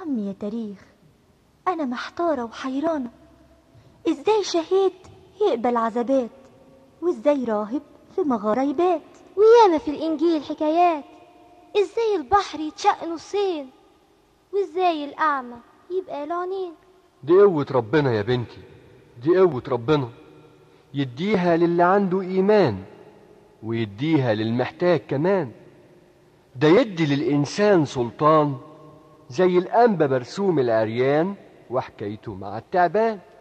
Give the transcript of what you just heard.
عمي يا تاريخ أنا محتارة وحيرانة إزاي شهيد يقبل عذابات وإزاي راهب في مغارة يبات وياما في الإنجيل حكايات إزاي البحر يتشق نصين وإزاي الأعمى يبقى له عينين دي قوة ربنا يا بنتي دي قوة ربنا يديها للي عنده إيمان ويديها للمحتاج كمان ده يدي للإنسان سلطان زي الأنبا برسوم العريان وحكايته مع التعبان